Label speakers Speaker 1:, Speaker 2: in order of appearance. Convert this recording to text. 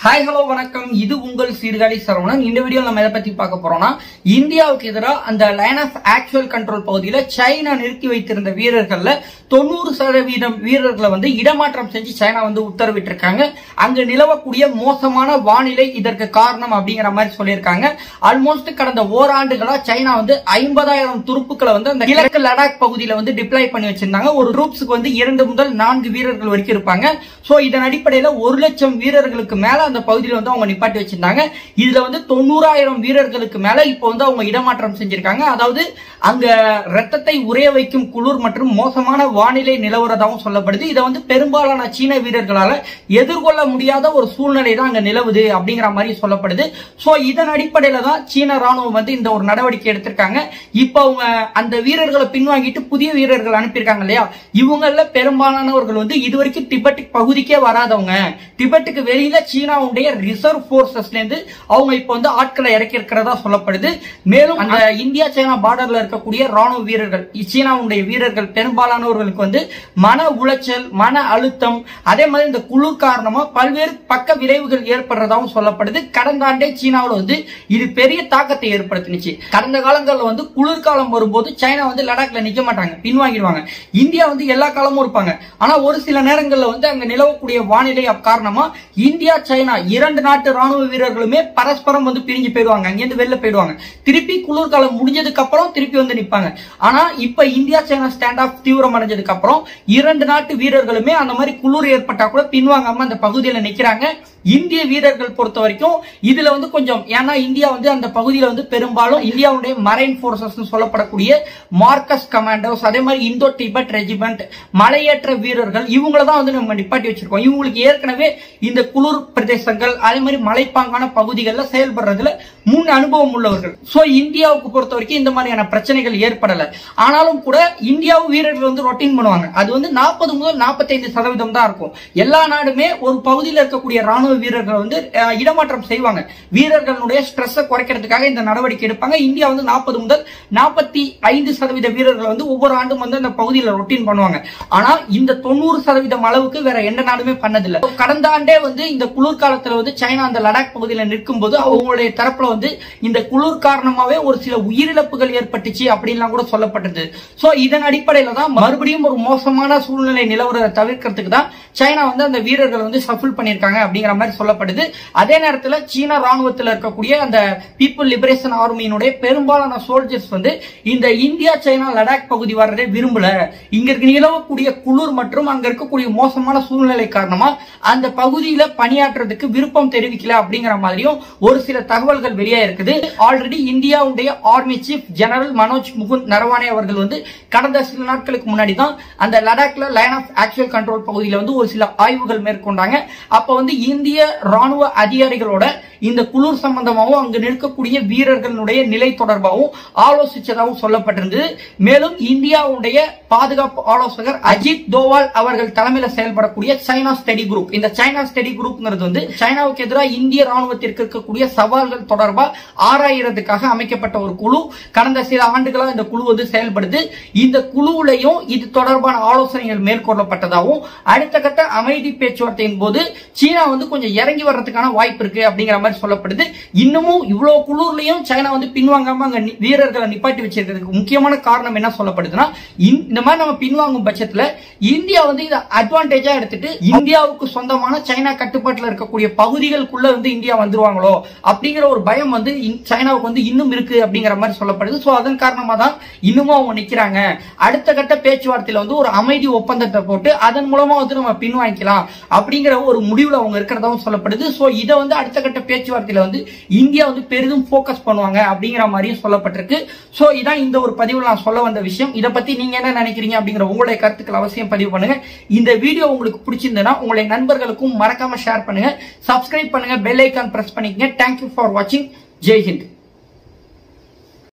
Speaker 1: hi hello வணக்கம் இது உங்கள் சீர்காழி சரவணன் இந்த வீடியோ நம்ம எதை பத்தி பார்க்க போறோம்னா இந்தியாவுக்கு எதிராக அந்த லைன் ஆஃப் ஆக்சுவல் கண்ட்ரோல் பகுதியில சைனா நிறுத்தி வைத்திருந்த வீரர்கள்ல தொண்ணூறு சதவீதம் வீரர்களை வந்து இடமாற்றம் செஞ்சு சைனா வந்து உத்தரவிட்டிருக்காங்க அங்கு நிலவக்கூடிய மோசமான வானிலை இதற்கு காரணம் அப்படிங்கிற மாதிரி சொல்லியிருக்காங்க ஆல்மோஸ்ட் கடந்த ஓராண்டுகளா சைனா வந்து ஐம்பதாயிரம் துருப்புக்களை வந்து அந்த கிழக்கு லடாக் பகுதியில வந்து டிப்ளாய் பண்ணி வச்சிருந்தாங்க ஒரு குரூப்ஸுக்கு வந்து இரண்டு முதல் நான்கு வீரர்கள் வரைக்கும் இருப்பாங்க சோ இதன் அடிப்படையில ஒரு லட்சம் வீரர்களுக்கு மேல அந்த பகுதியில வந்து அவங்க நிப்பாட்டி வச்சிருந்தாங்க இதுல வந்து தொண்ணூறாயிரம் வீரர்களுக்கு மேல இப்போ வந்து அவங்க இடமாற்றம் செஞ்சிருக்காங்க அதாவது அங்க ரத்தத்தை உறைய வைக்கும் குளிர் மற்றும் மோசமான வானிலை நிலவுறதாகவும் சொல்லப்படுது இதை வந்து பெரும்பாலான சீன வீரர்களால எதிர்கொள்ள முடியாத ஒரு சூழ்நிலை தான் அங்க நிலவுது அப்படிங்கிற மாதிரி சொல்லப்படுது சோ இதன் அடிப்படையில தான் சீன ராணுவம் வந்து இந்த ஒரு நடவடிக்கை எடுத்திருக்காங்க இப்போ அவங்க அந்த வீரர்களை பின்வாங்கிட்டு புதிய வீரர்கள் அனுப்பியிருக்காங்க இல்லையா இவங்கள பெரும்பாலானவர்கள் வந்து இதுவரைக்கும் திபெட் பகுதிக்கே வராதவங்க திபெட்டுக்கு வெளியில சீனாவுடைய ரிசர்வ் போர்சஸ்ல இருந்து அவங்க இப்போ வந்து ஆட்களை இறக்கி இருக்கிறதா சொல்லப்படுது மேலும் அந்த இந்தியா சைனா பார்டர்ல இருக்கக்கூடிய ராணுவ வீரர்கள் சீனாவுடைய வீரர்கள் பெரும்பாலானவர்களுக்கு வந்து மன உளைச்சல் மன அழுத்தம் அதே மாதிரி இந்த குளிர் காரணமா பல்வேறு பக்க விளைவுகள் ஏற்படுறதாகவும் சொல்லப்படுது கடந்த ஆண்டே சீனாவில் வந்து இது பெரிய தாக்கத்தை ஏற்படுத்தினுச்சு கடந்த காலங்களில் வந்து குளிர்காலம் வரும்போது சைனா வந்து லடாக்ல நிக்க மாட்டாங்க பின்வாங்கிடுவாங்க இந்தியா வந்து எல்லா காலமும் இருப்பாங்க ஆனா ஒரு சில நேரங்களில் வந்து அங்க நிலவக்கூடிய வானிலை காரணமா இந்தியா சைனா இரண்டு நாட்டு ராணுவ வீரர்களுமே பரஸ்பரம் வந்து பிரிஞ்சு போயிடுவாங்க அங்கிருந்து வெளில போயிடுவாங்க திருப்பி குளிர்காலம் முடிஞ்சதுக்கு அப்புறம் திருப்பி வந்து நிப்பாங்க ஆனா இப்ப இந்தியா சைனா ஸ்டாண்ட் ஆஃப் தீவிரம் அடைஞ்சதுக்கு அப்புறம் இரண்டு நாட்டு வீரர்களுமே அந்த மாதிரி குளிர் ஏற்பட்டா கூட பின்வாங்காம அந்த பகுதியில நிக்கிறாங்க இந்திய வீரர்கள் பொறுத்த வரைக்கும் இதுல வந்து கொஞ்சம் ஏன்னா இந்தியா வந்து அந்த பகுதியில வந்து பெரும்பாலும் இந்தியாவுடைய மரைன் போர்சஸ் சொல்லப்படக்கூடிய மார்க்கஸ் கமாண்டோஸ் அதே மாதிரி இந்தோ டிபெட் ரெஜிமெண்ட் மலையேற்ற வீரர்கள் இவங்கள தான் வந்து நம்ம நிப்பாட்டி வச்சிருக்கோம் இவங்களுக்கு ஏற்கனவே இந்த குளிர் பிரதேசங்கள் அதே மாதிரி மலைப்பாங்கான பகுதிகளில் செயல்படுறதுல முன் அனுபவம் உள்ளவர்கள் சோ இந்தியாவுக்கு பொறுத்த வரைக்கும் இந்த மாதிரியான பிரச்சனைகள் ஏற்படல ஆனாலும் கூட இந்தியாவும் வீரர்கள் வந்து ரொட்டீன் பண்ணுவாங்க அது வந்து நாற்பது முதல் நாற்பத்தைந்து சதவீதம் தான் இருக்கும் எல்லா நாடுமே ஒரு பகுதியில் இருக்கக்கூடிய ராணுவ வீரர்கள் வந்து அஹ், இடமாற்றம் செய்வாங்க வீரர்களுடைய ஸ்ட்ரெஸ்ஸை குறைக்கிறதுக்காக இந்த நடவடிக்கை எடுப்பாங்க இந்தியா வந்து நாற்பது முதல் நாற்பத்தி ஐந்து சதவீத வீரர்கள் வந்து ஒவ்வொரு ஆண்டும் வந்து அந்த பகுதியில் ரொட்டீன் பண்ணுவாங்க ஆனா இந்த தொண்ணூறு சதவீதம் அளவுக்கு வேற எந்த நாடுமே பண்ணதில்லை கடந்த ஆண்டே வந்து இந்த குளிர்காலத்துல வந்து சைனா அந்த லடாக் பகுதியில் நிற்கும் போது அவங்களுடைய தரப்புல வந்து இந்த குளிர் காரணமாவே ஒரு சில உயிரிழப்புகள் ஏற்பட்டுச்சு அப்படின்லாம் கூட சொல்லப்பட்டது சோ இதன் அடிப்படையில தான் மறுபடியும் ஒரு மோசமான சூழ்நிலை நிலவரத்தை தவிர்க்கிறதுக்கு தான் சைனா வந்து அந்த வீரர்கள் வந்து சஃபில் பண்ணியிருக்காங்க அப்படிங்கிற மாதிரி சொல்லப்படுது அதே நேரத்தில் சீன ராணுவத்தில் இருக்கக்கூடிய அந்த பீப்புள் லிபரேஷன் ஆர்மியினுடைய பெரும்பாலான சோல்ஜர்ஸ் வந்து இந்த இந்தியா சைனா லடாக் பகுதி வர்றதே விரும்பல இங்க இருக்க நிலவக்கூடிய குளிர் மற்றும் அங்க இருக்கக்கூடிய மோசமான சூழ்நிலை காரணமா அந்த பகுதியில பணியாற்றுறதுக்கு விருப்பம் தெரிவிக்கல அப்படிங்கிற மாதிரியும் ஒரு சில தகவல்கள் வெளியே இருக்குது ஆல்ரெடி இந்தியாவுடைய army chief general Manoj Mukund Naravane அவர்கள் வந்து கடந்த சில நாட்களுக்கு முன்னாடி தான் அந்த லடாக்ல லைன் ஆஃப் ஆக்சுவல் கண்ட்ரோல் பகுதியில் வந்து ஒரு சில ஆய்வுகள் மேற்கொண்டாங்க அப்ப வந்து இந்திய ராணுவ அதிகாரிகளோட இந்த குளிர் சம்பந்தமாகவும் அங்கு நிற்கக்கூடிய வீரர்களுடைய நிலை தொடர்பாகவும் ஆலோசிச்சதாகவும் சொல்லப்பட்டிருந்தது மேலும் இந்தியாவுடைய பாதுகாப்பு ஆலோசகர் அஜித் தோவால் அவர்கள் தலைமையில செயல்படக்கூடிய சைனா ஸ்டடி குரூப் இந்த சைனா ஸ்டடி குரூப்ங்கிறது வந்து சைனாவுக்கு எதிராக இந்திய ராணுவத்திற்கு இருக்கக்கூடிய சவால்கள் தொடர்பா ஆராயறதுக்காக அமைக்கப்பட்ட ஒரு குழு கடந்த சில ஆண்டுகளா இந்த குழு வந்து செயல்படுது இந்த குழுவுலையும் இது தொடர்பான ஆலோசனைகள் மேற்கொள்ளப்பட்டதாகவும் அடுத்த கட்ட அமைதி பேச்சுவார்த்தையின் போது சீனா வந்து கொஞ்சம் இறங்கி வர்றதுக்கான வாய்ப்பு இருக்கு அப்படிங்கிற மாதிரி சொல்லப்படுது இன்னமும் இவ்வளவு குளூர்லயும் சைனா வந்து பின்வாங்காம அங்க நி- வீரர்களை நிப்பாட்டி வச்சிருக்கிறதுக்கு முக்கியமான காரணம் என்ன சொல்லப்படுதுன்னா இந்த- இந்த மாதிரி நம்ம பின்வாங்கும் பட்சத்துல இந்தியா வந்து இதை அட்வான்டேஜா எடுத்துட்டு இந்தியாவுக்கு சொந்தமான சைனா கட்டுப்பாட்டுல இருக்கக்கூடிய பகுதிகளுக்குள்ள வந்து இந்தியா வந்துருவாங்களோ அப்படிங்கிற ஒரு பயம் வந்து இந்- சைனாவுக்கு வந்து இன்னும் இருக்கு அப்படிங்கிற மாதிரி சொல்லப்படுது சோ அதன் காரணமா தான் இன்னமும் அவங்க நிக்கிறாங்க அடுத்த கட்ட பேச்சுவார்த்தையில வந்து ஒரு அமைதி ஒப்பந்தத்தை போட்டு அதன் மூலமா வந்து நம்ம பின்வாங்கிக்கலாம் அப்படிங்கிற ஒரு முடிவுல அவங்க இருக்கிறதாவும் சொல்லப்படுது சோ இதை வந்து அடுத்த கட்ட பேச்சுவார்த்தையில வந்து இந்தியா வந்து பெரிதும் ஃபோக்கஸ் பண்ணுவாங்க அப்படிங்கிற மாதிரியும் சொல்லப்பட்டிருக்கு சோ இதான் இந்த ஒரு பதிவில் நான் சொல்ல வந்த விஷயம் இதை பத்தி நீங்க என்ன நினைக்கிறீங்க அப்படிங்கிற உங்களுடைய கருத்துக்கள் அவசியம் பதிவு பண்ணுங்க இந்த வீடியோ உங்களுக்கு பிடிச்சிருந்ததுன்னா உங்களுடைய நண்பர்களுக்கும் மறக்காம ஷேர் பண்ணுங்க சப்ஸ்கிரைப் பண்ணுங்க பெல் ஐக்கான் பிரஸ் பண்ணிக்கங்க தேங்க்யூ ஃபார் வாட்சிங் ஜெய் ஹிந்த்